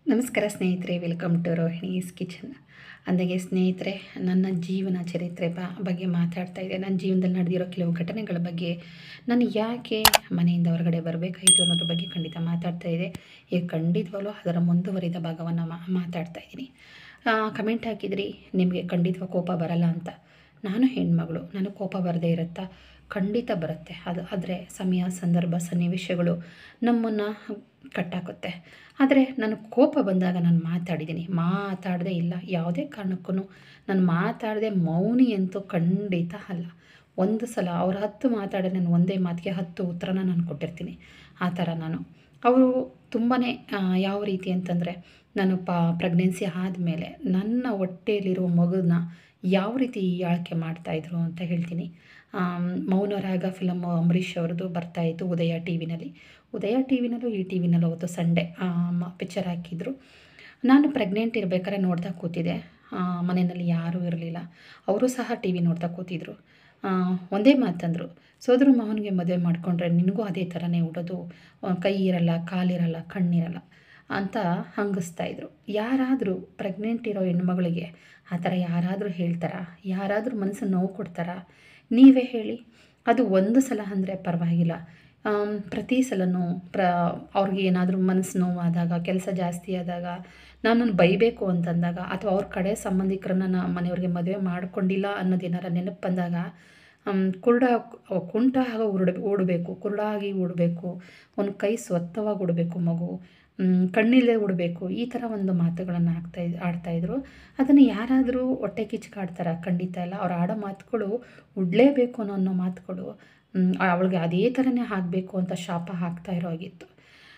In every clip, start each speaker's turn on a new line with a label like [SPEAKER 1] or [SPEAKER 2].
[SPEAKER 1] ನಮಸ್ಕಾರ ಸ್ನೇಹಿತರೆ welcome to Rohini's kitchen ಅಂದಾಗೆ ಸ್ನೇಹಿತರೆ ನನ್ನ ಜೀವನ ಚರಿತ್ರೆ ಬ ಬಗ್ಗೆ ಮಾತಾಡ್ತಾ ಇದ್ದೆ ನನ್ನ ಜೀವನದಲ್ಲಿ ನಡೆದಿರೋ ಕೆಲವು ಘಟನೆಗಳ ಬಗ್ಗೆ ನಾನು ಯಾಕೆ ಮನೆಯಿಂದ ಹೊರಗಡೆ ಬರಬೇಕಾಯಿತು ಅನ್ನೋದ್ರ ಬಗ್ಗೆ ಖಂಡಿತ ಮಾತಾಡ್ತಾ ಇದೆ ಈಗ ಖಂಡಿತವಾಗ್ಲೂ ಅದರ ಮುಂದುವರಿದ ಭಾಗವನ್ನು ಮಾ ಮಾತಾಡ್ತಾ ಇದ್ದೀನಿ ಕಮೆಂಟ್ ಹಾಕಿದ್ರಿ ನಿಮಗೆ ಖಂಡಿತವಾಗಿ ಕೋಪ ಬರಲ್ಲ ಅಂತ ನಾನು ಹೆಣ್ಮಗಳು ನನಗೆ ಕೋಪ ಬರದೇ ಇರುತ್ತಾ ಖಂಡಿತ ಬರುತ್ತೆ ಅದು ಆದರೆ ಸಮಯ ಸಂದರ್ಭ ಸನ್ನಿವೇಶಗಳು ನಮ್ಮನ್ನು ಕಟ್ಟಾಕುತ್ತೆ ಆದರೆ ನನಗೆ ಕೋಪ ಬಂದಾಗ ನಾನು ಮಾತಾಡಿದ್ದೀನಿ ಮಾತಾಡದೇ ಇಲ್ಲ ಯಾವುದೇ ಕಾರಣಕ್ಕೂ ನಾನು ಮಾತಾಡದೆ ಮೌನಿ ಅಂತೂ ಖಂಡಿತ ಅಲ್ಲ ಒಂದು ಸಲ ಅವ್ರು ಹತ್ತು ಮಾತಾಡಿ ನಾನು ಒಂದೇ ಮಾತಿಗೆ ಹತ್ತು ಉತ್ತರನ ನಾನು ಕೊಟ್ಟಿರ್ತೀನಿ ಆ ಥರ ನಾನು ಅವರು ತುಂಬಾ ಯಾವ ರೀತಿ ಅಂತಂದರೆ ನಾನು ಪ ಪ್ರೆಗ್ನೆನ್ಸಿ ಆದಮೇಲೆ ನನ್ನ ಹೊಟ್ಟೆಯಲ್ಲಿರೋ ಮಗುನ ಯಾವ ರೀತಿ ಆಳ್ಕೆ ಮಾಡ್ತಾಯಿದ್ರು ಅಂತ ಹೇಳ್ತೀನಿ ಮೌನರಾಗ ಫಿಲಮ್ ಅಂಬರೀಷ್ ಅವ್ರದ್ದು ಬರ್ತಾಯಿತ್ತು ಉದಯ ಟಿ ವಿನಲ್ಲಿ ಉದಯ ಟಿ ವಿನಲ್ಲೂ ಈ ಟಿ ವಿನಲ್ಲೂ ಅವತ್ತು ಸಂಡೇ ಪಿಕ್ಚರ್ ಹಾಕಿದ್ರು ನಾನು ಪ್ರೆಗ್ನೆಂಟ್ ಇರಬೇಕಾದ್ರೆ ನೋಡ್ತಾ ಕೂತಿದ್ದೆ ಮನೆಯಲ್ಲಿ ಯಾರೂ ಇರಲಿಲ್ಲ ಅವರು ಸಹ ಟಿ ವಿ ನೋಡ್ತಾ ಕೂತಿದ್ರು ಒಂದೇ ಮಾತಂದರು ಸೋದರ ಮಾವನಿಗೆ ಮದುವೆ ಮಾಡಿಕೊಂಡ್ರೆ ನಿನಗೂ ಅದೇ ಥರನೇ ಉಡೋದು ಕೈ ಇರಲ್ಲ ಕಾಲಿರಲ್ಲ ಕಣ್ಣಿರಲ್ಲ ಅಂತ ಹಂಗಿಸ್ತಾ ಇದ್ರು ಯಾರಾದರೂ ಪ್ರೆಗ್ನೆಂಟ್ ಇರೋ ಹೆಣ್ಮಗಳಿಗೆ ಆ ಥರ ಯಾರಾದರೂ ಹೇಳ್ತಾರಾ ಯಾರಾದರೂ ಮನಸ್ಸು ನೋವು ಕೊಡ್ತಾರಾ ನೀವೇ ಹೇಳಿ ಅದು ಒಂದು ಸಲ ಅಂದರೆ ಪರವಾಗಿಲ್ಲ ಪ್ರತಿ ಸಲನೂ ಪ್ರ ಅವ್ರಿಗೆ ಏನಾದರೂ ಮನಸ್ಸು ನೋವಾದಾಗ ಕೆಲಸ ಜಾಸ್ತಿ ಆದಾಗ ನನ್ನನ್ನು ಬೈಬೇಕು ಅಂತಂದಾಗ ಅಥವಾ ಅವ್ರ ಕಡೆ ಸಂಬಂಧಿಕರನ್ನ ನಾ ಮನೆಯವ್ರಿಗೆ ಮದುವೆ ಮಾಡ್ಕೊಂಡಿಲ್ಲ ಅನ್ನೋದೇನಾರ ನೆನಪು ಬಂದಾಗ ಕುರುಡ ಕುಂಟ ಆಗ ಉರುಡ ಓಡಬೇಕು ಕುರುಡಾಗಿ ಉಡಬೇಕು ಒಂದು ಕೈ ಸ್ವತ್ತವಾಗಿ ಉಡಬೇಕು ಮಗು ಕಣ್ಣಿಲ್ಲದೆ ಉಡಬೇಕು ಈ ಥರ ಒಂದು ಮಾತುಗಳನ್ನು ಆಗ್ತಾ ಆಡ್ತಾಯಿದ್ರು ಅದನ್ನು ಯಾರಾದರೂ ಹೊಟ್ಟೆ ಕಿಚ್ಕಾಡ್ತಾರ ಖಂಡಿತ ಇಲ್ಲ ಅವ್ರು ಆಡೋ ಮಾತುಗಳು ಉಡಲೇಬೇಕು ಅನ್ನೋ ಅನ್ನೋ ಮಾತುಗಳು ಅವಳಿಗೆ ಅದೇ ಥರನೇ ಆಗಬೇಕು ಅಂತ ಶಾಪ ಹಾಕ್ತಾ ಇರೋ ಆಗಿತ್ತು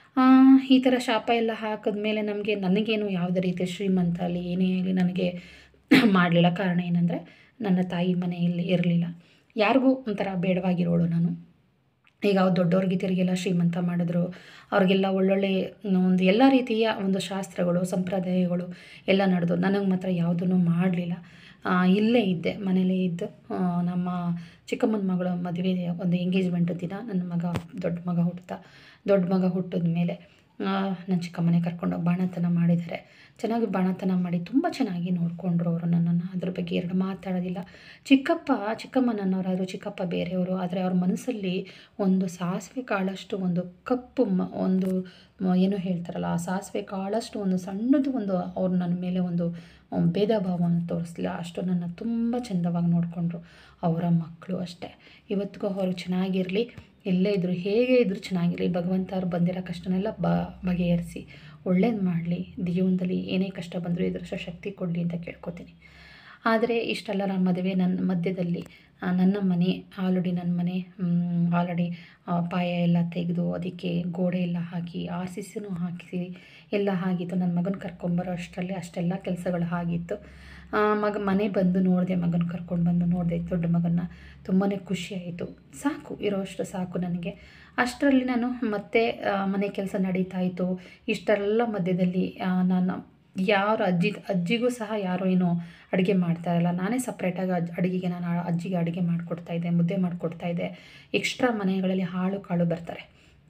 [SPEAKER 1] ಈ ಥರ ಶಾಪ ಎಲ್ಲ ಹಾಕಿದ್ಮೇಲೆ ನಮಗೆ ನನಗೇನು ಯಾವುದೇ ರೀತಿ ಶ್ರೀಮಂತ ಅಲ್ಲಿ ಏನೇ ಆಗಲಿ ನನಗೆ ಮಾಡಲಿಲ್ಲ ಕಾರಣ ಏನಂದರೆ ನನ್ನ ತಾಯಿ ಮನೆಯಲ್ಲಿ ಇರಲಿಲ್ಲ ಯಾರಿಗೂ ಒಂಥರ ಬೇಡವಾಗಿರೋಳು ನಾನು ಈಗ ಅವ್ರು ದೊಡ್ಡವ್ರಿಗಿತಿರಿಗೆಲ್ಲ ಶ್ರೀಮಂತ ಮಾಡಿದ್ರು ಅವ್ರಿಗೆಲ್ಲ ಒಳ್ಳೊಳ್ಳೆ ಒಂದು ಎಲ್ಲ ರೀತಿಯ ಒಂದು ಶಾಸ್ತ್ರಗಳು ಸಂಪ್ರದಾಯಗಳು ಎಲ್ಲ ನಡೆದು ನನಗೆ ಮಾತ್ರ ಯಾವುದನ್ನು ಮಾಡಲಿಲ್ಲ ಇಲ್ಲೇ ಇದ್ದೆ ಮನೇಲೇ ಇದ್ದು ನಮ್ಮ ಚಿಕ್ಕಮ್ಮನ ಮಗಳ ಮದುವೆ ಒಂದು ಎಂಗೇಜ್ಮೆಂಟ್ ದಿನ ನನ್ನ ಮಗ ದೊಡ್ಡ ಮಗ ಹುಟ್ಟುತ್ತಾ ದೊಡ್ಡ ಮಗ ಹುಟ್ಟಿದ ಮೇಲೆ ನನ್ನ ಚಿಕ್ಕಮ್ಮನೆ ಕರ್ಕೊಂಡೋಗಿ ಬಾಣತನ ಮಾಡಿದ್ದಾರೆ ಚೆನ್ನಾಗಿ ಬಾಣತನ ಮಾಡಿ ತುಂಬ ಚೆನ್ನಾಗಿ ನೋಡಿಕೊಂಡ್ರು ಅವರು ನನ್ನನ್ನು ಅದ್ರ ಬಗ್ಗೆ ಎರಡು ಮಾತಾಡೋದಿಲ್ಲ ಚಿಕ್ಕಪ್ಪ ಚಿಕ್ಕಮ್ಮ ನನ್ನವರಾದರೂ ಚಿಕ್ಕಪ್ಪ ಬೇರೆಯವರು ಆದರೆ ಅವ್ರ ಮನಸ್ಸಲ್ಲಿ ಒಂದು ಸಾಸಿವೆ ಕಾಳಷ್ಟು ಒಂದು ಕಪ್ಪು ಮ ಒಂದು ಏನು ಹೇಳ್ತಾರಲ್ಲ ಆ ಸಾಸಿವೆ ಕಾಳಷ್ಟು ಒಂದು ಸಣ್ಣದು ಒಂದು ಅವ್ರು ನನ್ನ ಮೇಲೆ ಒಂದು ಭೇದ ಭಾವವನ್ನು ತೋರಿಸಲಿಲ್ಲ ಅಷ್ಟು ನನ್ನ ತುಂಬ ಚಂದವಾಗಿ ನೋಡಿಕೊಂಡ್ರು ಅವರ ಮಕ್ಕಳು ಅಷ್ಟೇ ಇವತ್ತಿಗೂ ಅವರು ಚೆನ್ನಾಗಿರಲಿ ಎಲ್ಲೇ ಇದ್ದರು ಹೇಗೆ ಇದ್ದರೂ ಚೆನ್ನಾಗಿರಲಿ ಭಗವಂತ ಅವ್ರು ಬಂದಿರೋ ಕಷ್ಟನೆಲ್ಲ ಬ ಬಗೆಹರಿಸಿ ಒಳ್ಳೇದು ಮಾಡಲಿ ಜೀವನದಲ್ಲಿ ಏನೇ ಕಷ್ಟ ಬಂದರೂ ಎದುರಿಸೋ ಶಕ್ತಿ ಕೊಡಲಿ ಅಂತ ಕೇಳ್ಕೊತೀನಿ ಆದರೆ ಇಷ್ಟೆಲ್ಲ ನನ್ನ ಮದುವೆ ನನ್ನ ಮಧ್ಯದಲ್ಲಿ ನನ್ನ ಮನೆ ಆಲ್ರೆಡಿ ನನ್ನ ಮನೆ ಆಲ್ರೆಡಿ ಪಾಯ ಎಲ್ಲ ತೆಗೆದು ಅದಕ್ಕೆ ಗೋಡೆ ಎಲ್ಲ ಹಾಕಿ ಆರ್ ಸಿ ಸಿನೂ ಹಾಕಿಸಿ ಎಲ್ಲ ಆಗಿತ್ತು ನನ್ನ ಮಗನ ಕರ್ಕೊಂಬರೋ ಅಷ್ಟರಲ್ಲಿ ಅಷ್ಟೆಲ್ಲ ಕೆಲಸಗಳು ಆಗಿತ್ತು ಮಗ ಮನೆ ಬಂದು ನೋಡಿದೆ ಮಗನ ಕರ್ಕೊಂಡು ಬಂದು ನೋಡಿದೆ ದೊಡ್ಡ ಮಗನ ತುಂಬಾ ಖುಷಿಯಾಯಿತು ಸಾಕು ಇರೋಷ್ಟು ಸಾಕು ನನಗೆ ಅಷ್ಟರಲ್ಲಿ ನಾನು ಮತ್ತೆ ಮನೆ ಕೆಲಸ ನಡೀತಾ ಇತ್ತು ಇಷ್ಟೆಲ್ಲ ಮಧ್ಯದಲ್ಲಿ ನಾನು ಯಾರು ಅಜ್ಜಿ ಅಜ್ಜಿಗೂ ಸಹ ಯಾರೂ ಏನೋ ಅಡುಗೆ ಮಾಡ್ತಾ ಇರಲ್ಲ ನಾನೇ ಸಪ್ರೇಟಾಗಿ ಅಜ್ ಅಡುಗೆಗೆ ನಾನು ಅಜ್ಜಿಗೆ ಅಡುಗೆ ಮಾಡಿಕೊಡ್ತಾಯಿದ್ದೆ ಮುದ್ದೆ ಮಾಡಿಕೊಡ್ತಾಯಿದ್ದೆ ಎಕ್ಸ್ಟ್ರಾ ಮನೆಗಳಲ್ಲಿ ಹಾಳು ಕಾಳು ಬರ್ತಾರೆ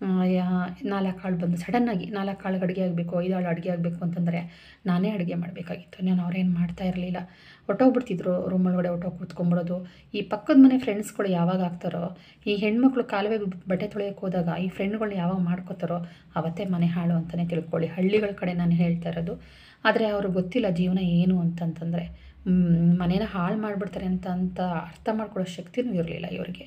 [SPEAKER 1] ನಾಲ್ಕು ಆಳು ಬಂದು ಸಡನ್ನಾಗಿ ನಾಲ್ಕು ಆಳಿಗೆ ಅಡುಗೆ ಆಗಬೇಕು ಐದು ಆಳು ಅಡುಗೆ ಆಗಬೇಕು ಅಂತಂದರೆ ನಾನೇ ಅಡುಗೆ ಮಾಡಬೇಕಾಗಿತ್ತು ನಾನು ಅವ್ರೇನು ಮಾಡ್ತಾ ಇರಲಿಲ್ಲ ಹೊಟ್ಟೋಗ್ಬಿಡ್ತಿದ್ರು ರೂಮ್ ಒಳಗಡೆ ಹೊಟ್ಟೋಗಿ ಕೂತ್ಕೊಂಬಿಡೋದು ಈ ಪಕ್ಕದ ಮನೆ ಫ್ರೆಂಡ್ಸ್ಗಳು ಯಾವಾಗ ಆಗ್ತಾರೋ ಈ ಹೆಣ್ಮಕ್ಳು ಕಾಲುವೆಗೆ ಬಟ್ಟೆ ತೊಳೆಯೋಕೆ ಹೋದಾಗ ಈ ಫ್ರೆಂಡ್ಗಳನ್ನ ಯಾವಾಗ ಮಾಡ್ಕೋತಾರೋ ಅವತ್ತೇ ಮನೆ ಹಾಳು ಅಂತಲೇ ತಿಳ್ಕೊಳ್ಳಿ ಹಳ್ಳಿಗಳ ಕಡೆ ನಾನು ಹೇಳ್ತಾ ಇರೋದು ಆದರೆ ಅವ್ರಿಗೆ ಗೊತ್ತಿಲ್ಲ ಜೀವನ ಏನು ಅಂತಂತಂದರೆ ಮನೇನ ಹಾಳು ಮಾಡಿಬಿಡ್ತಾರೆ ಅಂತ ಅಂತ ಅರ್ಥ ಮಾಡ್ಕೊಳ್ಳೋ ಶಕ್ತಿನೂ ಇರಲಿಲ್ಲ ಇವರಿಗೆ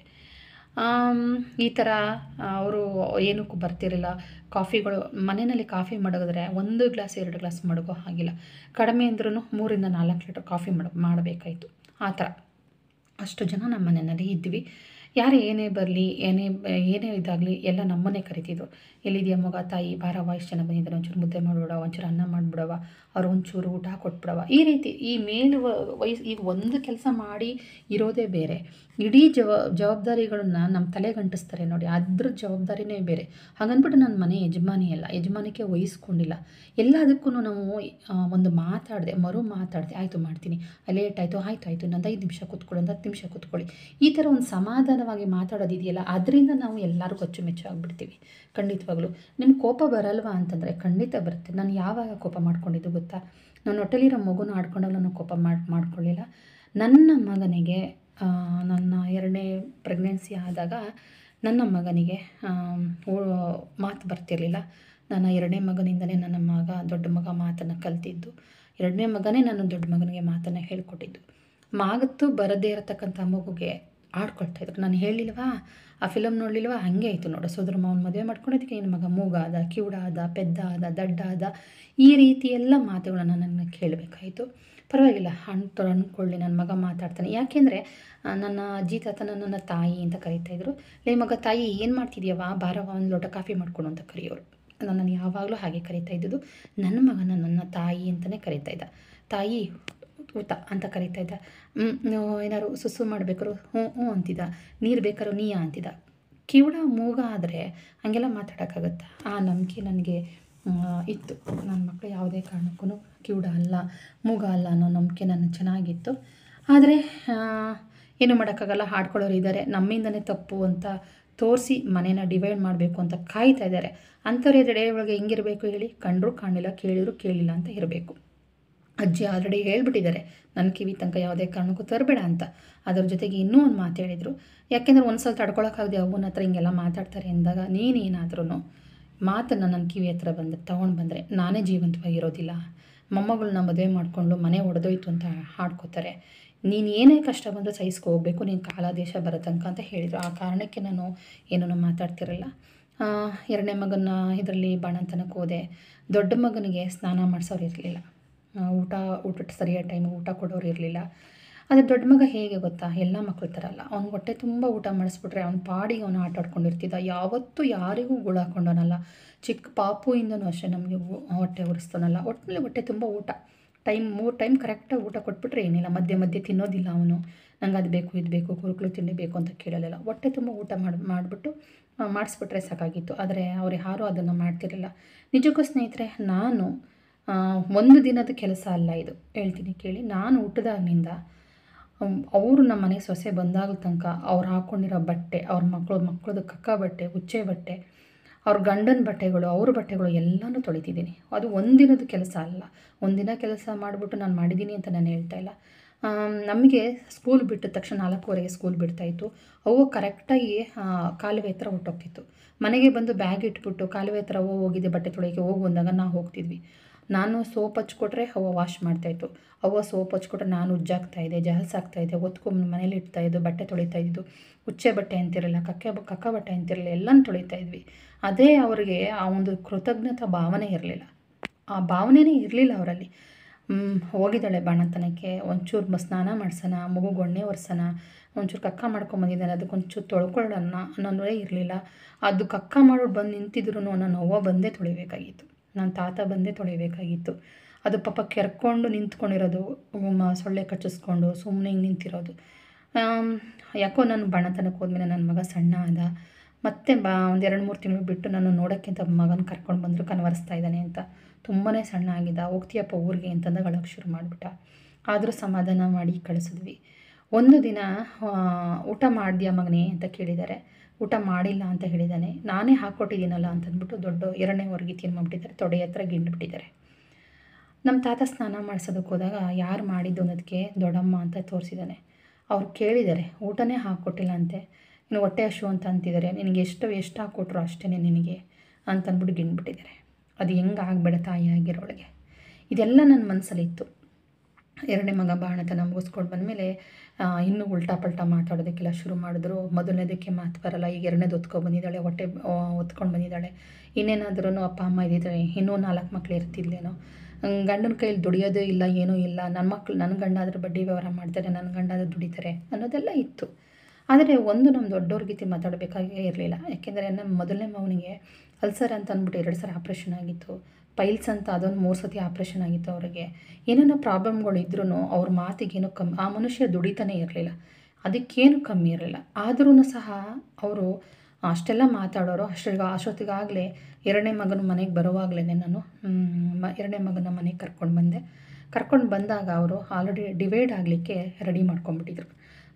[SPEAKER 1] ಈ ಥರ ಅವರು ಏನಕ್ಕೂ ಬರ್ತಿರಲಿಲ್ಲ ಕಾಫಿಗಳು ಮನೆಯಲ್ಲಿ ಕಾಫಿ ಮಡಗಿದ್ರೆ ಒಂದು ಗ್ಲಾಸ್ ಎರಡು ಗ್ಲಾಸ್ ಮಡಗೋ ಹಾಗಿಲ್ಲ ಕಡಿಮೆ ಅಂದ್ರೂ ಮೂರಿಂದ ನಾಲ್ಕು ಲೀಟರ್ ಕಾಫಿ ಮಾಡ ಮಾಡಬೇಕಾಯ್ತು ಆ ಥರ ಅಷ್ಟು ಜನ ನಮ್ಮ ಮನೆಯಲ್ಲಿ ಇದ್ವಿ ಯಾರು ಏನೇ ಬರಲಿ ಏನೇ ಏನೇ ಇದಾಗಲಿ ಎಲ್ಲ ನಮ್ಮನ್ನೇ ಕರಿತಿದ್ರು ಎಲ್ಲಿದೆಯಾ ಮಗ ತಾಯಿ ಬಾರವ್ವ ಇಷ್ಟು ಜನ ಬಂದಿದ್ದಾರೆ ಒಂಚೂರು ಮುದ್ದೆ ಮಾಡಿಬಿಡವ ಒಂಚೂರು ಅನ್ನ ಮಾಡಿಬಿಡವ ಅವ್ರು ಒಂಚೂರು ಊಟ ಕೊಟ್ಬಿಡವ ಈ ರೀತಿ ಈ ಮೇಲು ವಯಸ್ಸು ಈಗ ಒಂದು ಕೆಲಸ ಮಾಡಿ ಇರೋದೇ ಬೇರೆ ಇಡೀ ಜವ ಜವಾಬ್ದಾರಿಗಳನ್ನ ನಮ್ಮ ತಲೆಗೆ ಅಂಟಿಸ್ತಾರೆ ನೋಡಿ ಅದ್ರ ಜವಾಬ್ದಾರಿನೇ ಬೇರೆ ಹಾಗಂದ್ಬಿಟ್ಟು ನನ್ನ ಮನೆ ಯಜಮಾನಿ ಅಲ್ಲ ಯಜಮಾನಿಕೆ ವಹಿಸ್ಕೊಂಡಿಲ್ಲ ಎಲ್ಲದಕ್ಕೂ ನಾವು ಒಂದು ಮಾತಾಡಿದೆ ಮರು ಮಾತಾಡಿದೆ ಆಯಿತು ಮಾಡ್ತೀನಿ ಲೇಟ್ ಆಯಿತು ಆಯಿತು ಆಯಿತು ಇನ್ನೊಂದು ಐದು ನಿಮಿಷ ಕೂತ್ಕೊಳ್ಳಿ ಒಂದು ಹತ್ತು ನಿಮಿಷ ಕೂತ್ಕೊಳ್ಳಿ ಈ ಥರ ಒಂದು ಸಮಾಧಾನ ಸಮಾಧಾನವಾಗಿ ಮಾತಾಡೋದಿದೆಯಲ್ಲ ಅದರಿಂದ ನಾವು ಎಲ್ಲರಿಗೂ ಅಚ್ಚುಮೆಚ್ಚು ಆಗಿಬಿಡ್ತೀವಿ ಖಂಡಿತವಾಗ್ಲೂ ನಿಮ್ಗೆ ಕೋಪ ಬರಲ್ವಾ ಅಂತಂದರೆ ಖಂಡಿತ ಬರುತ್ತೆ ನಾನು ಯಾವಾಗ ಕೋಪ ಮಾಡ್ಕೊಂಡಿದ್ದು ಗೊತ್ತಾ ನಾನು ಹೊಟ್ಟೆಲಿರೋ ಮಗುನ ಆಡ್ಕೊಂಡಾಗ ನಾನು ಕೋಪ ಮಾಡಿ ಮಾಡ್ಕೊಳ್ಳಿಲ್ಲ ನನ್ನ ಮಗನಿಗೆ ಆ, ನನ್ನ ಎರಡನೇ ಪ್ರೆಗ್ನೆನ್ಸಿ ಆದಾಗ ನನ್ನ ಮಗನಿಗೆ ಆಮ್, ಓ- ಮಾತು ಬರ್ತಿರಲಿಲ್ಲ ನನ್ನ ಎರಡನೇ ಮಗನಿಂದಲೇ ನನ್ನ ಮಗ ದೊಡ್ಡ ಮಗ ಮಾತನ್ನು ಕಲ್ತಿದ್ದು ಎರಡನೇ ಮಗನೇ ನನ್ನ ದೊಡ್ಡ ಮಗನಿಗೆ ಮಾತನ್ನು ಹೇಳ್ಕೊಟ್ಟಿದ್ದು ಮಾಗತ್ತು ಬರದೇ ಇರತಕ್ಕಂಥ ಮಗುಗೆ ಆಡ್ಕೊಳ್ತಾ ಇದ್ರು ನಾನು ಹೇಳಿಲ್ವಾ ಆ ಫಿಲಮ್ ನೋಡಲಿಲ್ವಾ ಹಂಗೆ ಆಯಿತು ನೋಡು ಸೋದರ ಮಾವನ ಮದುವೆ ಮಾಡ್ಕೊಳೋದಕ್ಕೆ ನಿನ್ನ ಮಗ ಮೂಗಾದ ಕಿವುಡಾದ ಪೆದ್ದಾದ ದಡ್ಡಾದ ಈ ರೀತಿ ಎಲ್ಲ ಮಾತುಗಳನ್ನು ನನ್ನ ಕೇಳಬೇಕಾಯಿತು ಪರವಾಗಿಲ್ಲ ಅಣ್ಣ ಅಂದ್ಕೊಳ್ಳಿ ನನ್ನ ಮಗ ಮಾತಾಡ್ತಾನೆ ಯಾಕೆಂದರೆ ನನ್ನ ಅಜ್ಜಿ ತಾತ ನನ್ನ ತಾಯಿ ಅಂತ ಕರೀತಾ ಇದ್ರು ಲೇ ಮಗ ತಾಯಿ ಏನು ಮಾಡ್ತಿದ್ಯವ ಬಾರವ ಒಂದು ಲೋಟ ಕಾಫಿ ಮಾಡ್ಕೊಡು ಅಂತ ಕರೆಯೋರು ನನ್ನನ್ನು ಯಾವಾಗಲೂ ಹಾಗೆ ಕರೀತಾ ಇದ್ದದ್ದು ನನ್ನ ಮಗನ ನನ್ನ ತಾಯಿ ಅಂತಲೇ ಕರೀತಾ ಇದ್ದ ತಾಯಿ ಊಟ ಅಂತ ಕರೀತಾ ಇದ್ದ ಹ್ಮ್, ನೀವು ಏನಾದ್ರು ಸುಸು ಮಾಡಬೇಕಾದ್ರು ಹ್ಞೂ ಹ್ಞೂ ಅಂತಿದ್ದ ನೀರು ಬೇಕಾದ್ರೂ ನೀಯ ಅಂತಿದ್ದ ಕಿವುಡ ಮೂಗ ಆದರೆ ಹಾಗೆಲ್ಲ ಮಾತಾಡೋಕ್ಕಾಗತ್ತಾ ಆ ನಂಬಿಕೆ ನನಗೆ ಆ, ಇತ್ತು ನನ್ನ ಮಕ್ಕಳು ಯಾವುದೇ ಕಾರಣಕ್ಕೂ ಕಿವುಡ ಅಲ್ಲ ಮೂಗ ಅಲ್ಲ ಅನ್ನೋ ನಂಬಿಕೆ ನನ್ನ ಚೆನ್ನಾಗಿತ್ತು ಆದರೆ ಏನು ಮಾಡೋಕ್ಕಾಗಲ್ಲ ಹಾಡ್ಕೊಳ್ಳೋರು ಇದ್ದಾರೆ ನಮ್ಮಿಂದನೇ ತಪ್ಪು ಅಂತ ತೋರಿಸಿ ಮನೇನ ಡಿವೈಡ್ ಮಾಡಬೇಕು ಅಂತ ಕಾಯ್ತಾ ಇದ್ದಾರೆ ಅಂಥವ್ರ ಎದುರು ಒಳಗೆ ಹೆಂಗಿರಬೇಕು ಹೇಳಿ ಕಂಡ್ರು ಕಾಣಿಲ್ಲ ಕೇಳಿದ್ರು ಕೇಳಿಲ್ಲ ಅಂತ ಇರಬೇಕು ಅಜ್ಜಿ ಆಲ್ರೆಡಿ ಹೇಳ್ಬಿಟ್ಟಿದ್ದಾರೆ ನನ್ನ ಕಿವಿ ತನಕ ಯಾವುದೇ ಕಾರಣಕ್ಕೂ ತರಬೇಡ ಅಂತ ಅದ್ರ ಜೊತೆಗೆ ಇನ್ನೂ ಒಂದು ಮಾತು ಹೇಳಿದರು ಯಾಕೆಂದರೆ ಒಂದು ಸಲ ತಡ್ಕೊಳಕ್ಕಾಗದೆ ಅವನ ಹತ್ರ ಹಿಂಗೆಲ್ಲ ಮಾತಾಡ್ತಾರೆ ಅಂದಾಗ ನೀನೇನಾದ್ರೂ ಮಾತನ್ನು ನನ್ನ ಕಿವಿ ಹತ್ರ ಬಂದು ತೊಗೊಂಡು ಬಂದರೆ ನಾನೇ ಜೀವಂತವಾಗಿರೋದಿಲ್ಲ ಮೊಮ್ಮಗಳನ್ನ ಮದುವೆ ಮಾಡಿಕೊಂಡು ಮನೆ ಒಡೆದೋಯ್ತು ಅಂತ ಹಾಡ್ಕೋತಾರೆ ನೀನು ಏನೇ ಕಷ್ಟ ಬಂದರೂ ಸಹಿಸ್ಕೊ ಹೋಗ್ಬೇಕು ನೀನು ಕಾಲ ದೇಶ ಬರೋ ತನಕ ಅಂತ ಹೇಳಿದರು ಆ ಕಾರಣಕ್ಕೆ ನಾನು ಏನೂ ಮಾತಾಡ್ತಿರಲ್ಲ ಆ, ಎರಡನೇ ಮಗನ ಇದರಲ್ಲಿ ಬಾಣಂತನಕ್ಕೆ ಹೋದೆ ದೊಡ್ಡ ಮಗನಿಗೆ ಸ್ನಾನ ಮಾಡಿಸೋರು ಇರಲಿಲ್ಲ ಊಟ ಊಟ ಸರಿಯಾದ ಟೈಮಿಗೆ ಊಟ ಕೊಡೋರು ಇರಲಿಲ್ಲ ಆದರೆ ದೊಡ್ಡ ಮಗ ಹೇಗೆ ಗೊತ್ತಾ ಎಲ್ಲ ಮಕ್ಳ ಥರ ಅಲ್ಲ ಅವ್ನ ಹೊಟ್ಟೆ ತುಂಬ ಊಟ ಮಾಡಿಸ್ಬಿಟ್ರೆ ಅವ್ನ ಪಾಡಿಗೆ ಅವನು ಆಟ ಆಡ್ಕೊಂಡಿರ್ತಿದ್ದ ಯಾವತ್ತೂ ಯಾರಿಗೂ ಗುಳ ಹಾಕೊಂಡವನಲ್ಲ ಚಿಕ್ಕ ಪಾಪುಯಿಂದನೂ ಅಷ್ಟೇ ನಮಗೆ ಹೊಟ್ಟೆ ಉರಿಸ್ತಾನಲ್ಲ ಒಟ್ಟಿನಲ್ಲಿ ಹೊಟ್ಟೆ ತುಂಬ ಊಟ ಟೈಮ್ ಮೂರು ಟೈಮ್ ಕರೆಕ್ಟಾಗಿ ಊಟ ಕೊಟ್ಬಿಟ್ರೆ ಏನಿಲ್ಲ ಮಧ್ಯೆ ಮಧ್ಯೆ ತಿನ್ನೋದಿಲ್ಲ ಅವನು ನಂಗೆ ಅದು ಬೇಕು ಇದು ಬೇಕು ಕುರುಕಲು ತಿಂಡಿ ಬೇಕು ಅಂತ ಕೇಳಲಿಲ್ಲ ಹೊಟ್ಟೆ ತುಂಬ ಊಟ ಮಾಡಿ ಮಾಡಿಬಿಟ್ಟು ಮಾಡಿಸ್ಬಿಟ್ರೆ ಸಾಕಾಗಿತ್ತು ಆದರೆ ಅವ್ರು ಯಾರೂ ಅದನ್ನು ಮಾಡ್ತಿರಲಿಲ್ಲ ನಿಜಕ್ಕೂ ಸ್ನೇಹಿತರೆ ನಾನು ಆ, ಒಂದು ದಿನದ ಕೆಲಸ ಅಲ್ಲ ಇದು ಹೇಳ್ತೀನಿ ಕೇಳಿ ನಾನು ಹುಟ್ಟಿದಾಗಿನಿಂದ ಅವರು ನಮ್ಮ ಮನೆ ಸೊಸೆ ಬಂದಾಗ ತನಕ ಅವ್ರು ಹಾಕ್ಕೊಂಡಿರೋ ಬಟ್ಟೆ ಅವ್ರ ಮಕ್ಕಳು ಮಕ್ಕಳದು ಕಕ್ಕ ಬಟ್ಟೆ ಉಚ್ಚೆ ಬಟ್ಟೆ ಅವ್ರ ಗಂಡನ ಬಟ್ಟೆಗಳು ಅವ್ರ ಬಟ್ಟೆಗಳು ಎಲ್ಲನೂ ತೊಳಿತಿದ್ದೀನಿ ಅದು ಒಂದಿನದ ಕೆಲಸ ಅಲ್ಲ ಒಂದಿನ ಕೆಲಸ ಮಾಡಿಬಿಟ್ಟು ನಾನು ಮಾಡಿದ್ದೀನಿ ಅಂತ ನಾನು ಹೇಳ್ತಾ ಇಲ್ಲ ಆಮ್, ನಮಗೆ ಸ್ಕೂಲ್ ಬಿಟ್ಟ ತಕ್ಷಣ ನಾಲ್ಕೂವರೆಗೆ ಸ್ಕೂಲ್ ಬಿಡ್ತಾಯಿತ್ತು ಅವು ಕರೆಕ್ಟಾಗಿ ಆ, ಕಾಲುವೆ ಹತ್ರ ಹೊಟ್ಟೋಗ್ತಿತ್ತು ಮನೆಗೆ ಬಂದು ಬ್ಯಾಗ್ ಇಟ್ಬಿಟ್ಟು ಕಾಲುವೆ ಹತ್ರ ಓ ಹೋಗಿದೆ ಬಟ್ಟೆ ತೊಳೆಯೋಕ್ಕೆ ಹೋಗು ಅಂದಾಗ ನಾವು ಹೋಗ್ತಿದ್ವಿ ನಾನು ಸೋಪ್ ಹಚ್ಕೊಟ್ರೆ ಅವ್ವ ವಾಶ್ ಮಾಡ್ತಾಯಿತ್ತು ಅವ್ವ ಸೋಪ್ ಹಚ್ಕೊಟ್ರೆ ನಾನು ಉಜ್ಜಾಗ್ತಾ ಇದ್ದೆ ಜಾಲ್ಸಾಗ್ತಾ ಇದ್ದೆ ಒತ್ಕೊಂಡು ಮನೇಲಿ ಇಡ್ತಾ ಇದ್ದು ಬಟ್ಟೆ ತೊಳಿತಾ ಇದ್ದು ಉಚ್ಚೆ ಬಟ್ಟೆ ಅಂತಿರಲಿಲ್ಲ ಕಕ್ಕೆ ಕಕ್ಕ ಬಟ್ಟೆ ಅಂತಿರಲಿಲ್ಲ ಎಲ್ಲನೂ ತೊಳಿತಾ ಇದ್ವಿ ಅದೇ ಅವರಿಗೆ ಆ ಒಂದು ಕೃತಜ್ಞತಾ ಭಾವನೆ ಇರಲಿಲ್ಲ ಆ ಭಾವನೆನೇ ಇರಲಿಲ್ಲ ಅವರಲ್ಲಿ ಹೋಗಿದ್ದಾಳೆ ಬಾಣಂತನಕ್ಕೆ ಒಂಚೂರು ಮ ಸ್ನಾನ ಮಾಡ್ಸೋಣ ಮಗು ಗೊಣ್ಣೆ ಒರೆಸೋಣ ಒಂಚೂರು ಕಕ್ಕ ಮಾಡ್ಕೊಂಬಂದಿದ್ದಾನೆ ಅದಕ್ಕೆ ಒಂಚೂರು ತೊಳ್ಕೊಳ್ಳೋಣ ಅನ್ನೋದೇ ಇರಲಿಲ್ಲ ಅದು ಕಕ್ಕ ಮಾಡೋರು ಬಂದು ನಿಂತಿದ್ರು ನನ್ನ ಅವ್ವ ಬಂದೇ ತೊಳಿಬೇಕಾಗಿತ್ತು ನನ್ನ ತಾತ ಬಂದೇ ತೊಳಿಬೇಕಾಗಿತ್ತು ಅದು ಪಾಪ ಕೆರ್ಕೊಂಡು ನಿಂತ್ಕೊಂಡಿರೋದು ಮ- ಸೊಳ್ಳೆ ಕಚ್ಚಿಸ್ಕೊಂಡು ಸುಮ್ಮನೆ ಹಿಂಗೆ ನಿಂತಿರೋದು ಆಮ್, ಯಾಕೋ ನಾನು ಬಾಣತನಕ್ಕೆ ಹೋದ್ಮೇಲೆ ನನ್ನ ಮಗ ಸಣ್ಣ ಆದ ಮತ್ತೆ ಬಾ ಒಂದು ಎರಡು ಮೂರು ತಿಂಗಳು ಬಿಟ್ಟು ನಾನು ನೋಡೋಕ್ಕಿಂತ ಮಗನ ಕರ್ಕೊಂಡು ಬಂದರು ಕನ್ವರಿಸ್ತಾ ಇದ್ದಾನೆ ಅಂತ ತುಂಬಾ ಸಣ್ಣ ಆಗಿದ್ದ ಹೋಗ್ತೀಯಪ್ಪ ಊರಿಗೆ ಅಂತಂದಾಗ ಅಳಕ್ಕೆ ಶುರು ಮಾಡಿಬಿಟ್ಟ ಆದರೂ ಸಮಾಧಾನ ಮಾಡಿ ಕಳಿಸಿದ್ವಿ ಒಂದು ದಿನ ಆ, ಊಟ ಮಾಡಿದ್ಯಾ ಮಗನೇ ಅಂತ ಕೇಳಿದ್ದಾರೆ ಊಟ ಮಾಡಿಲ್ಲ ಅಂತ ಹೇಳಿದ್ದಾನೆ ನಾನೇ ಹಾಕ್ಕೊಟ್ಟಿದ್ದೀನಲ್ಲ ಅಂತಂದ್ಬಿಟ್ಟು ದೊಡ್ಡ ಎರಡನೇ ಹೊರಗೆ ತಿನ್ಬಿಟ್ಟಿದ್ದಾರೆ ತೊಡೆ ಹತ್ರ ಗಿಂಡ್ಬಿಟ್ಟಿದ್ದಾರೆ ನಮ್ಮ ತಾತ ಸ್ನಾನ ಮಾಡಿಸೋದಕ್ಕೆ ಹೋದಾಗ ಯಾರು ಮಾಡಿದ್ದು ಅನ್ನೋದಕ್ಕೆ ದೊಡ್ಡಮ್ಮ ಅಂತ ತೋರಿಸಿದ್ದಾನೆ ಅವ್ರು ಕೇಳಿದ್ದಾರೆ ಊಟನೇ ಹಾಕ್ಕೊಟ್ಟಿಲ್ಲ ಅಂತೆ ಇನ್ನು ಹೊಟ್ಟೆ ಹಶು ಅಂತ ಅಂತಿದ್ದಾರೆ ನಿನಗೆ ಎಷ್ಟು ಎಷ್ಟು ಹಾಕ್ಕೊಟ್ರು ಅಷ್ಟೇ ನಿನಗೆ ಅಂತಂದ್ಬಿಟ್ಟು ಗಿಂಡ್ಬಿಟ್ಟಿದ್ದಾರೆ ಅದು ಹೆಂಗೆ ಆಗಬೇಡ ತಾಯಿ ಆಗಿರೋಳಿಗೆ ಇದೆಲ್ಲ ನನ್ನ ಮನಸ್ಸಲ್ಲಿ ಇತ್ತು ಎರಡನೇ ಮಗ ಬಾಣತನ ಮುಗಿಸ್ಕೊಂಡು ಬಂದಮೇಲೆ ಇನ್ನೂ ಉಲ್ಟಾ ಪಲ್ಟಾ ಮಾತಾಡೋದಕ್ಕೆಲ್ಲ ಶುರು ಮಾಡಿದ್ರು ಮೊದಲನೇದಕ್ಕೆ ಮಾತು ಬರಲ್ಲ ಈಗ ಎರಡನೇದು ಒತ್ಕೊಂಡು ಬಂದಿದ್ದಾಳೆ ಹೊಟ್ಟೆ ಒತ್ಕೊಂಡು ಬಂದಿದ್ದಾಳೆ ಇನ್ನೇನಾದ್ರೂ ಅಪ್ಪ ಅಮ್ಮ ಇದ್ದಿದ್ರೆ ಇನ್ನೂ ನಾಲ್ಕು ಮಕ್ಳು ಇರ್ತಿದ್ಲೇನೋ ಗಂಡನ ಕೈಯಲ್ಲಿ ದುಡಿಯೋದೇ ಇಲ್ಲ ಏನೂ ಇಲ್ಲ ನನ್ನ ಮಕ್ಳು ನನ್ನ ಗಂಡ ಆದ್ರೆ ಬಡ್ಡಿ ವ್ಯವಹಾರ ಮಾಡ್ತಾರೆ ನನ್ನ ಗಂಡ ಆದ್ರೆ ದುಡಿತಾರೆ ಅನ್ನೋದೆಲ್ಲ ಇತ್ತು ಆದರೆ ಒಂದು ನಮ್ಮ ದೊಡ್ಡವ್ರ ಗೀತಿ ಮಾತಾಡಬೇಕಾಗೇ ಇರಲಿಲ್ಲ ಯಾಕೆಂದರೆ ನಮ್ಮ ಮೊದಲನೇ ಮಗನಿಗೆ ಅಲ್ಸರ್ ಅಂತ ಅಂದ್ಬಿಟ್ಟು ಎರಡು ಸಲ ಆಪ್ರೇಷನ್ ಆಗಿತ್ತು ಪೈಲ್ಸ್ ಅಂತ ಅದೊಂದು ಮೂರು ಸತಿ ಆಪ್ರೇಷನ್ ಆಗಿತ್ತು ಅವರಿಗೆ ಏನೇನೋ ಪ್ರಾಬ್ಲಮ್ಗಳು ಇದ್ರೂ ಅವ್ರ ಮಾತಿಗೇನು ಕಮ್ಮಿ ಆ ಮನುಷ್ಯ ದುಡಿತಾನೇ ಇರಲಿಲ್ಲ ಅದಕ್ಕೇನು ಕಮ್ಮಿ ಇರಲಿಲ್ಲ ಆದ್ರೂ ಸಹ ಅವರು ಅಷ್ಟೆಲ್ಲ ಮಾತಾಡೋರು ಅಷ್ಟೊತ್ತಿಗೆ ಅಷ್ಟೊತ್ತಿಗಾಗಲೇ ಎರಡನೇ ಮಗನ ಮನೆಗೆ ಬರುವಾಗಲೇ ನಾನು ಮ್, ಮ ಎರಡನೇ ಮಗನ ಮನೆಗೆ ಕರ್ಕೊಂಡು ಬಂದೆ ಕರ್ಕೊಂಡು ಬಂದಾಗ ಅವರು ಆಲ್ರೆಡಿ ಡಿವೈಡ್ ಆಗಲಿಕ್ಕೆ ರೆಡಿ ಮಾಡ್ಕೊಂಡ್ಬಿಟ್ಟಿದ್ರು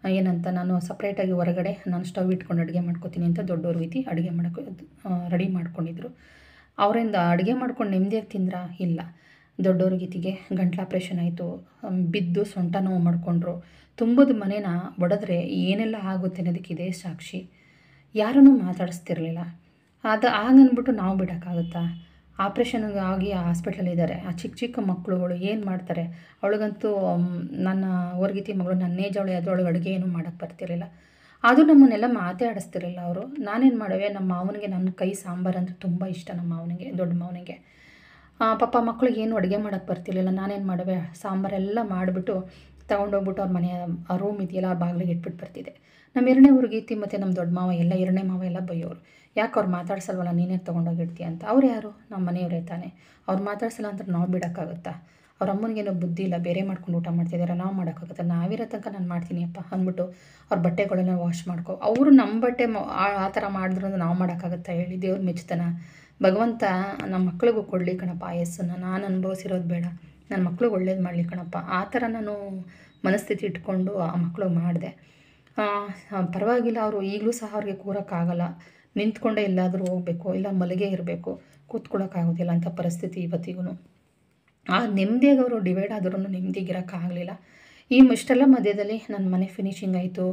[SPEAKER 1] ಏನಂತ ನಾನು ಸಪ್ರೇಟಾಗಿ ಹೊರಗಡೆ ನಾನು ಸ್ಟವ್ ಇಟ್ಕೊಂಡು ಅಡುಗೆ ಮಾಡ್ಕೋತೀನಿ ಅಂತ ದೊಡ್ಡವ್ರ ರೀತಿ ಅಡುಗೆ ಮಾಡೋಕೆ ರೆಡಿ ಮಾಡ್ಕೊಂಡಿದ್ರು ಅವರಿಂದ ಅಡುಗೆ ಮಾಡ್ಕೊಂಡು ನೆಮ್ಮದಿಯಾಗಿ ತಿಂದ್ರ ಇಲ್ಲ ದೊಡ್ಡವ್ರ ಗೀತಿಗೆ ಗಂಟ್ಲು ಆಪ್ರೇಷನ್ ಆಯಿತು ಬಿದ್ದು ಸೊಂಟ ನೋವು ಮಾಡಿಕೊಂಡ್ರು ತುಂಬದ ಮನೇನ ಒಡೆದ್ರೆ ಏನೆಲ್ಲ ಆಗುತ್ತೆ ಅನ್ನೋದಕ್ಕೆ ಇದೇ ಸಾಕ್ಷಿ ಯಾರನ್ನೂ ಮಾತಾಡಿಸ್ತಿರ್ಲಿಲ್ಲ ಅದು ಆಗಂದ್ಬಿಟ್ಟು ನಾವು ಬಿಡೋಕ್ಕಾಗುತ್ತಾ ಆಪ್ರೇಷನ್ ಆಗಿ ಹಾಸ್ಪಿಟ್ಲಲ್ಲಿ ಇದ್ದಾರೆ ಆ ಚಿಕ್ಕ ಚಿಕ್ಕ ಮಕ್ಕಳುಗಳು ಏನು ಮಾಡ್ತಾರೆ ಅವಳಿಗಂತೂ ಮ್, ನನ್ನ ಹೊರ್ಗಿತಿ ಮಗಳು ನನ್ನ ಏಜ್ ಅವಳೆ ಅದು ಅವಳಿಗೆ ಅಡುಗೆ ಏನೂ ಮಾಡೋಕ್ಕೆ ಬರ್ತಿರಲಿಲ್ಲ ಅದು ನಮ್ಮನ್ನೆಲ್ಲ ಮಾತೇ ಆಡಿಸ್ತಿರಲಿಲ್ಲ ಅವರು ನಾನೇನು ಮಾಡುವೆ ನಮ್ಮ ಮಾವನಿಗೆ ನನ್ನ ಕೈ ಸಾಂಬಾರು ಅಂದರೆ ತುಂಬ ಇಷ್ಟ ನಮ್ಮ ಮಾವನಿಗೆ ದೊಡ್ಡ ಮಾವನಿಗೆ ಆ, ಪಾಪ ಮಕ್ಳಿಗೆ ಏನು ಅಡುಗೆ ಮಾಡೋಕ್ಕೆ ಬರ್ತಿರ್ಲಿಲ್ಲ ನಾನೇನು ಮಾಡುವೆ ಸಾಂಬಾರೆಲ್ಲ ಮಾಡಿಬಿಟ್ಟು ತೊಗೊಂಡೋಗ್ಬಿಟ್ಟು ಅವ್ರ ಮನೆಯ ಆ ರೂಮ್ ಇದೆಯಲ್ಲ ಆ ಬಾಗಿಲಿಗೆ ಇಟ್ಬಿಟ್ಟು ಬರ್ತಿದ್ದೆ ನಮ್ಮ ಎರಡನೇ ಊರಿಗೀತಿ ಮತ್ತು ನಮ್ಮ ದೊಡ್ಡ ಮಾವ ಎಲ್ಲ ಎರಡನೇ ಮಾವ ಎಲ್ಲ ಬೈಯೋರು ಯಾಕೆ ಅವ್ರು ಮಾತಾಡ್ಸಲ್ವಲ್ಲ ನೀನೇ ತೊಗೊಂಡೋಗಿಡ್ತೀಯ ಅಂತ ಅವ್ರು ಯಾರು ನಮ್ಮ ಮನೆಯವರೇ ತಾನೆ ಅವ್ರು ಮಾತಾಡ್ಸಲ್ಲ ಅಂತ ನಾವು ಬಿಡೋಕ್ಕಾಗುತ್ತಾ ಅವ್ರ ಅಮ್ಮನಿಗೇನೋ ಬುದ್ಧಿ ಇಲ್ಲ ಬೇರೆ ಮಾಡ್ಕೊಂಡು ಊಟ ಮಾಡ್ತಿದ್ದಾರೆ ನಾವು ಮಾಡೋಕ್ಕಾಗುತ್ತೆ ನಾವಿರೋ ತನಕ ನಾನು ಮಾಡ್ತೀನಿ ಅಪ್ಪ ಅಂದ್ಬಿಟ್ಟು ಅವ್ರ ಬಟ್ಟೆಗಳನ್ನ ವಾಶ್ ಮಾಡ್ಕೊ ಅವರು ನಮ್ಮ ಬಟ್ಟೆ ಮ- ಆ ಆ ಥರ ಮಾಡಿದ್ರು ಅಂದ್ರೆ ನಾವು ಮಾಡೋಕ್ಕಾಗುತ್ತಾ ಹೇಳಿ ದೇವ್ರ ಮೆಚ್ತಾನ ಭಗವಂತ ನಮ್ಮ ಮಕ್ಳಿಗೂ ಕೊಡಲಿ ಕಣಪ್ಪ ಆಯಸ್ಸನ್ನು ನಾನು ಅನುಭವಿಸಿರೋದು ಬೇಡ ನನ್ನ ಮಕ್ಳಿಗೆ ಒಳ್ಳೇದು ಮಾಡಲಿ ಕಣಪ್ಪ ಆ ಥರ ನಾನು ಮನಸ್ಥಿತಿ ಇಟ್ಕೊಂಡು ಆ ಮಕ್ಳಿಗೆ ಮಾಡಿದೆ ಪರವಾಗಿಲ್ಲ ಅವರು ಈಗಲೂ ಸಹ ಅವ್ರಿಗೆ ಕೂರೋಕ್ಕಾಗಲ್ಲ ನಿಂತ್ಕೊಂಡೇ ಎಲ್ಲಾದರೂ ಹೋಗಬೇಕು ಇಲ್ಲ ಮಲಗೇ ಇರಬೇಕು ಕೂತ್ಕೊಳ್ಳೋಕ್ಕಾಗೋದಿಲ್ಲ ಅಂಥ ಪರಿಸ್ಥಿತಿ ಇವತ್ತಿಗೂ ಆ ನೆಮ್ಮದಿಯಾಗಿ ಅವರು ಡಿವೈಡ್ ಆದ್ರೂ ನೆಮ್ಮದಿಗಿರೋಕ್ಕಾಗಲಿಲ್ಲ ಈ ಇಷ್ಟೆಲ್ಲ ಮಧ್ಯದಲ್ಲಿ ನನ್ನ ಮನೆ ಫಿನಿಶಿಂಗ್ ಆಯಿತು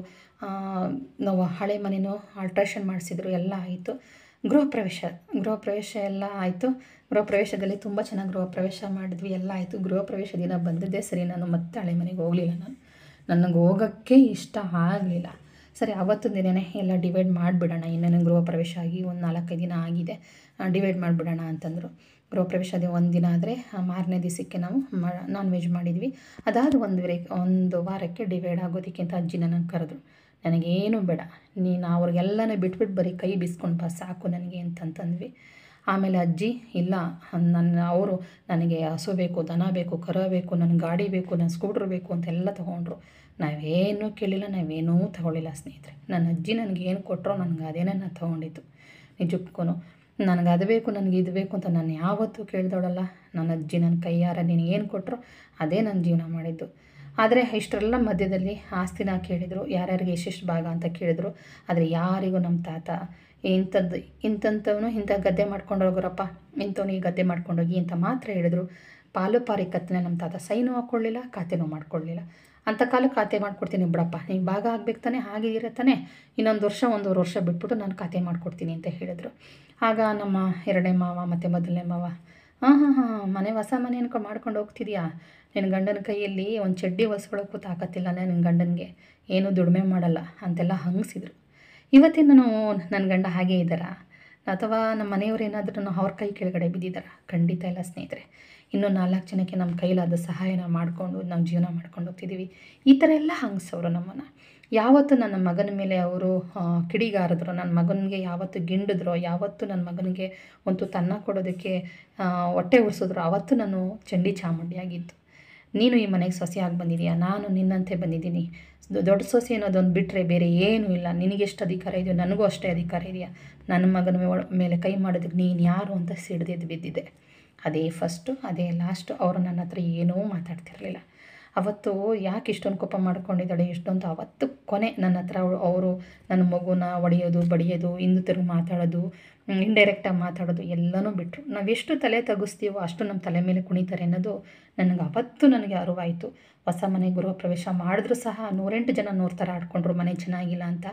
[SPEAKER 1] ನಾವು ಹಳೆ ಮನೆನೂ ಆಲ್ಟ್ರೇಷನ್ ಮಾಡಿಸಿದ್ರು ಎಲ್ಲ ಆಯಿತು ಗೃಹ ಪ್ರವೇಶ ಗೃಹ ಪ್ರವೇಶ ಎಲ್ಲ ಆಯಿತು ಗೃಹ ಪ್ರವೇಶದಲ್ಲಿ ತುಂಬ ಚೆನ್ನಾಗಿ ಗೃಹ ಪ್ರವೇಶ ಮಾಡಿದ್ವಿ ಎಲ್ಲ ಆಯಿತು ಗೃಹ ಪ್ರವೇಶ ದಿನ ಬಂದಿದ್ದೆ ಸರಿ ನಾನು ಮತ್ತೆ ಹಳೆ ಮನೆಗೆ ಹೋಗಲಿಲ್ಲ ನಾನು ನನಗೆ ಹೋಗೋಕ್ಕೆ ಇಷ್ಟ ಆಗಲಿಲ್ಲ ಸರಿ ಅವತ್ತು ದಿನವೇ ಎಲ್ಲ ಡಿವೈಡ್ ಮಾಡಿಬಿಡೋಣ ಇನ್ನೇನು ಗೃಹ ಪ್ರವೇಶ ಆಗಿ ಒಂದು ನಾಲ್ಕೈದು ದಿನ ಆಗಿದೆ ಡಿವೈಡ್ ಮಾಡಿಬಿಡೋಣ ಅಂತಂದರು ಗೃಹ ಪ್ರವೇಶ ದಿನ ಒಂದು ದಿನ ಆದರೆ ಮಾರನೇ ದಿವಸಕ್ಕೆ ನಾವು ನಾನ್ ವೆಜ್ ಮಾಡಿದ್ವಿ ಅದಾದ ಒಂದು ವರೆ ಒಂದು ವಾರಕ್ಕೆ ಡಿವೈಡ್ ಆಗೋದಕ್ಕಿಂತ ಅಜ್ಜಿ ನನಗೆ ಕರೆದ್ರು ನನಗೇನು ಬೇಡ ನೀನು ಅವ್ರಿಗೆಲ್ಲನೂ ಬಿಟ್ಬಿಟ್ಟು ಬರೀ ಕೈ ಬಿಸ್ಕೊಂಡು ಬಾ ಸಾಕು ನನಗೆ ಅಂತಂತಂದ್ವಿ ಆಮೇಲೆ ಅಜ್ಜಿ ಇಲ್ಲ ನನ್ನ ಅವರು ನನಗೆ ಹಸು ಬೇಕು ದನ ಬೇಕು ಕರ ಬೇಕು ನನ್ನ ಗಾಡಿ ಬೇಕು ನನ್ನ ಸ್ಕೂಟ್ರ್ ಬೇಕು ಅಂತೆಲ್ಲ ತೊಗೊಂಡ್ರು ನಾವೇನೂ ಕೇಳಿಲ್ಲ ನಾವೇನೂ ತಗೊಳ್ಳಿಲ್ಲ ಸ್ನೇಹಿತರೆ ನನ್ನ ಅಜ್ಜಿ ನನಗೆ ಏನು ಕೊಟ್ಟರೋ ನನಗೆ ಅದೇನೇ ನಾನು ತೊಗೊಂಡಿದ್ದು ನಿಜಕ್ಕೂ ನನಗೆ ಅದು ಬೇಕು ನನಗೆ ಇದು ಬೇಕು ಅಂತ ನಾನು ಯಾವತ್ತೂ ಕೇಳ್ದವಳಲ್ಲ ನನ್ನ ಅಜ್ಜಿ ನನ್ನ ಕೈಯಾರ ನೀನು ಏನು ಕೊಟ್ಟರೋ ಅದೇ ನನ್ನ ಜೀವನ ಮಾಡಿದ್ದು ಆದರೆ ಇಷ್ಟರೆಲ್ಲ ಮಧ್ಯದಲ್ಲಿ ಆಸ್ತಿನ ಕೇಳಿದರು ಯಾರ್ಯಾರಿಗೆ ಎಷ್ಟೆಷ್ಟು ಭಾಗ ಅಂತ ಕೇಳಿದರು ಆದರೆ ಯಾರಿಗೂ ನಮ್ಮ ತಾತ ಇಂಥದ್ದು ಇಂಥಂಥವನು ಇಂಥ ಗದ್ದೆ ಮಾಡ್ಕೊಂಡು ಹೋಗೋರಪ್ಪ ಇಂಥವ್ನಿಗೆ ಗದ್ದೆ ಮಾಡ್ಕೊಂಡೋಗಿ ಅಂತ ಮಾತ್ರ ಹೇಳಿದ್ರು ಪಾಲು ಪಾರಿ ಕತ್ತನೆ ನಮ್ಮ ತಾತ ಸೈನು ಹಾಕ್ಕೊಳ್ಳಿಲ್ಲ ಖಾತೆನೂ ಮಾಡ್ಕೊಳ್ಳಿಲ್ಲ ಅಂಥ ಕಾಲ ಖಾತೆ ಮಾಡ್ಕೊಡ್ತೀನಿ ಬಿಡಪ್ಪ ನೀನು ಭಾಗ ಆಗ್ಬೇಕು ತಾನೆ ಹಾಗೆ ಇರತ್ತಾನೆ ಇನ್ನೊಂದು ವರ್ಷ ಒಂದೂವರೆ ವರ್ಷ ಬಿಟ್ಬಿಟ್ಟು ನಾನು ಖಾತೆ ಮಾಡ್ಕೊಡ್ತೀನಿ ಅಂತ ಹೇಳಿದರು ಆಗ ನಮ್ಮ ಎರಡನೇ ಮಾವ ಮತ್ತು ಮೊದಲನೇ ಮಾವ ಹಾಂ ಹಾಂ ಹಾಂ ಮನೆ ಹೊಸ ಮನೆ ಅನ್ಕೊಂಡು ಮಾಡ್ಕೊಂಡು ಹೋಗ್ತಿದ್ಯಾ ನಿನ್ನ ಗಂಡನ ಕೈಯಲ್ಲಿ ಒಂದು ಚಡ್ಡಿ ಹೊಲ್ಸ್ಕೊಳ್ಳೋಕ್ಕೂ ತಾಕತ್ತಿಲ್ಲ ನಿನ್ನ ಗಂಡನಿಗೆ ಏನೂ ದುಡಿಮೆ ಮಾಡಲ್ಲ ಅಂತೆಲ್ಲ ಹಂಗಿಸಿದ್ರು ಇವತ್ತಿನ ನನ್ನ ಗಂಡ ಹಾಗೇ ಇದ್ದಾರಾ ಅಥವಾ ನಮ್ಮ ಮನೆಯವ್ರು ಏನಾದರೂ ಅವ್ರ ಕೈ ಕೆಳಗಡೆ ಬಿದ್ದಿದ್ದಾರಾ ಖಂಡಿತ ಇಲ್ಲ ಸ್ನೇಹಿತರೆ ಇನ್ನೂ ನಾಲ್ಕು ಜನಕ್ಕೆ ನಮ್ಮ ಕೈಲಾದ ಸಹಾಯನ ಮಾಡಿಕೊಂಡು ನಾವು ಜೀವನ ಮಾಡ್ಕೊಂಡು ಹೋಗ್ತಿದ್ದೀವಿ ಈ ಥರ ಎಲ್ಲ ಹಂಗ್ಸವ್ರು ನಮ್ಮನ್ನು ಯಾವತ್ತು ನನ್ನ ಮಗನ ಮೇಲೆ ಅವರು ಕಿಡಿಗಾರಿದ್ರು ನನ್ನ ಮಗನಿಗೆ ಯಾವತ್ತು ಗಿಂಡಿದ್ರು ಯಾವತ್ತು ನನ್ನ ಮಗನಿಗೆ ಒಂದು ತನ್ನ ಕೊಡೋದಕ್ಕೆ ಆ, ಹೊಟ್ಟೆ ಉರಿಸಿದ್ರು ಆವತ್ತು ನಾನು ಚಂಡಿ ಚಾಮುಂಡಿಯಾಗಿದ್ದು ನೀನು ಈ ಮನೆಗೆ ಸೊಸೆಯಾಗಿ ಬಂದಿದೀಯಾ ನಾನು ನಿನ್ನಂತೆ ಬಂದಿದ್ದೀನಿ ದೊ- ದೊಡ್ಡ ಸೊಸೆ ಅನ್ನೋದೊಂದು ಬಿಟ್ಟರೆ ಬೇರೆ ಏನೂ ಇಲ್ಲ ನಿನಗೆಷ್ಟು ಅಧಿಕಾರ ಇದೆಯೋ ನನಗೂ ಅಷ್ಟೇ ಅಧಿಕಾರ ಇದೆಯಾ ನನ್ನ ಮಗನ ಮೇ- ಮೇಲೆ ಕೈ ಮಾಡೋದಕ್ಕೆ ನೀನು ಯಾರು ಅಂತ ಸಿಡ್ದೆದ್ದು ಬಿದ್ದಿದ್ದೆ ಅದೇ ಫಸ್ಟು ಅದೇ ಲಾಸ್ಟು ಅವರು ನನ್ನ ಹತ್ರ ಏನೂ ಮಾತಾಡ್ತಿರಲಿಲ್ಲ ಅವತ್ತು ಯಾಕೆ ಇಷ್ಟೊಂದು ಕೋಪ ಮಾಡ್ಕೊಂಡಿದ್ದಾಳೆ ಇಷ್ಟೊಂದು ಅವತ್ತು ಕೊನೆ ನನ್ನ ಹತ್ರ ಅವರು ನನ್ನ ಮಗುನ ಹೊಡೆಯೋದು ಬಡಿಯೋದು ಹಿಂದು ತಿರುಗಿ ಮಾತಾಡೋದು ಇಂಡೈರೆಕ್ಟಾಗಿ ಮಾತಾಡೋದು ಎಲ್ಲನೂ ಬಿಟ್ಟರು ನಾವೆಷ್ಟು ತಲೆ ತಗ್ಗಿಸ್ತೀವೋ ಅಷ್ಟು ನಮ್ಮ ತಲೆ ಮೇಲೆ ಕುಣಿತಾರೆ ಅನ್ನೋದು ನನಗೆ ಅವತ್ತು ನನಗೆ ಅರಿವಾಯಿತು ಹೊಸ ಮನೆ ಗೃಹ ಪ್ರವೇಶ ಮಾಡಿದ್ರೂ ಸಹ ನೂರೆಂಟು ಜನ ನೂರು ಥರ ಆಡ್ಕೊಂಡ್ರು ಮನೆ ಚೆನ್ನಾಗಿಲ್ಲ ಅಂತ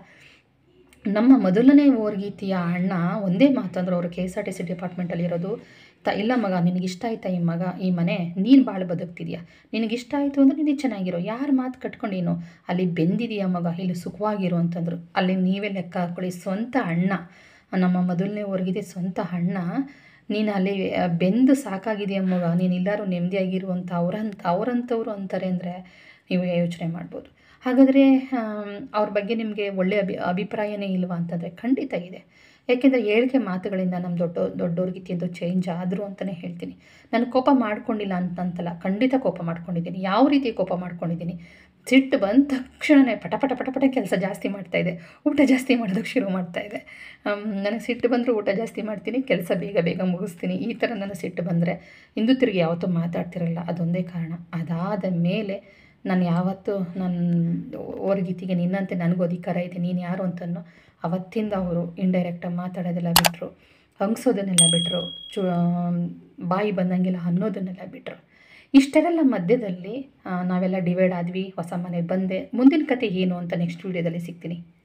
[SPEAKER 1] ನಮ್ಮ ಮೊದಲನೇ ಓರ್ಗೀತಿಯ ಅಣ್ಣ ಒಂದೇ ಮಾತಂದ್ರೆ ಅವರು K S R T C ಡಿಪಾರ್ಟ್ಮೆಂಟಲ್ಲಿ ಇರೋದು ತ ಇಲ್ಲ ಮಗ ನಿನಗಿಷ್ಟ ಆಯ್ತಾ ಈ ಮಗ ಈ ಮನೆ ನೀನು ಭಾಳ ಬದುಕ್ತಿದ್ಯಾ ನಿನಗಿಷ್ಟ ಆಯಿತು ಅಂದರೆ ನೀನು ಚೆನ್ನಾಗಿರೋ ಯಾರು ಮಾತು ಕಟ್ಕೊಂಡೇನು ಅಲ್ಲಿ ಬೆಂದಿದೆಯಾ ಮಗ ಇಲ್ಲಿ ಸುಖವಾಗಿರು ಅಂತಂದರು ಅಲ್ಲಿ ನೀವೇ ಲೆಕ್ಕ ಹಾಕ್ಕೊಳ್ಳಿ ಸ್ವಂತ ಅಣ್ಣ ನಮ್ಮ ಮೊದಲನೇ ಊರಿಗಿದೆ ಸ್ವಂತ ಅಣ್ಣ ನೀನು ಅಲ್ಲಿ ಆ, ಬೆಂದು ಸಾಕಾಗಿದೆಯಾ ಮಗ ನೀನು ಎಲ್ಲರೂ ನೆಮ್ಮದಿಯಾಗಿರು ಅಂತ ಅವ್ರಂತ ಅವರಂಥವ್ರು ಅಂತಾರೆ ಅಂದರೆ ನೀವು ಯೋಚನೆ ಮಾಡ್ಬೋದು ಹಾಗಾದರೆ ಅವ್ರ ಬಗ್ಗೆ ನಿಮಗೆ ಒಳ್ಳೆಯ ಅಭಿ ಅಭಿಪ್ರಾಯನೇ ಇಲ್ವಾ ಅಂತಂದರೆ ಖಂಡಿತ ಇದೆ ಯಾಕೆಂದರೆ ಹೇಳಿಕೆ ಮಾತುಗಳಿಂದ ನಮ್ಮ ದೊಡ್ಡ ದೊಡ್ಡವ್ರಿಗಿಂತ ಚೇಂಜ್ ಆದರು ಅಂತಲೇ ಹೇಳ್ತೀನಿ ನಾನು ಕೋಪ ಮಾಡ್ಕೊಂಡಿಲ್ಲ ಅಂತಂತಲ್ಲ ಖಂಡಿತ ಕೋಪ ಮಾಡ್ಕೊಂಡಿದ್ದೀನಿ ಯಾವ ರೀತಿ ಕೋಪ ಮಾಡ್ಕೊಂಡಿದ್ದೀನಿ ಸಿಟ್ಟು ಬಂದ ತಕ್ಷಣವೇ ಪಟ ಪಟ ಪಟ ಪಟ ಕೆಲಸ ಜಾಸ್ತಿ ಮಾಡ್ತಾಯಿದ್ದೆ ಊಟ ಜಾಸ್ತಿ ಮಾಡೋದಕ್ಕೆ ಶುರು ಮಾಡ್ತಾಯಿದ್ದೆ ನನಗೆ ಸಿಟ್ಟು ಬಂದರೂ ಊಟ ಜಾಸ್ತಿ ಮಾಡ್ತೀನಿ ಕೆಲಸ ಬೇಗ ಬೇಗ ಮುಗಿಸ್ತೀನಿ ಈ ಥರ ನನಗೆ ಸಿಟ್ಟು ಬಂದರೆ ಹಿಂದೂ ತಿರುಗಿ ಯಾವತ್ತೂ ಮಾತಾಡ್ತಿರಲ್ಲ ಅದೊಂದೇ ಕಾರಣ ಅದಾದ ಮೇಲೆ ನಾನು ಯಾವತ್ತೂ ನನ್ನ ಓರ್ಗೀತಿಗೆ ನಿನ್ನಂತೆ ನನಗೂ ಅಧಿಕಾರ ಇದೆ ನೀನು ಯಾರು ಅಂತನೋ ಅವತ್ತಿಂದ ಅವರು ಇಂಡೈರೆಕ್ಟಾಗಿ ಮಾತಾಡೋದೆಲ್ಲ ಬಿಟ್ಟರು ಹಂಗ್ಸೋದನ್ನೆಲ್ಲ ಬಿಟ್ಟರು ಚು ಬಾಯಿ ಬಂದಂಗೆಲ್ಲ ಅನ್ನೋದನ್ನೆಲ್ಲ ಬಿಟ್ಟರು ಇಷ್ಟೆಲ್ಲ ಮಧ್ಯದಲ್ಲಿ ಆ, ನಾವೆಲ್ಲ ಡಿವೈಡ್ ಆದ್ವಿ ಹೊಸ ಮನೆಗೆ ಬಂದೆ ಮುಂದಿನ ಕತೆ ಏನು ಅಂತ ನೆಕ್ಸ್ಟ್ ವೀಡಿಯೋದಲ್ಲಿ ಸಿಗ್ತೀನಿ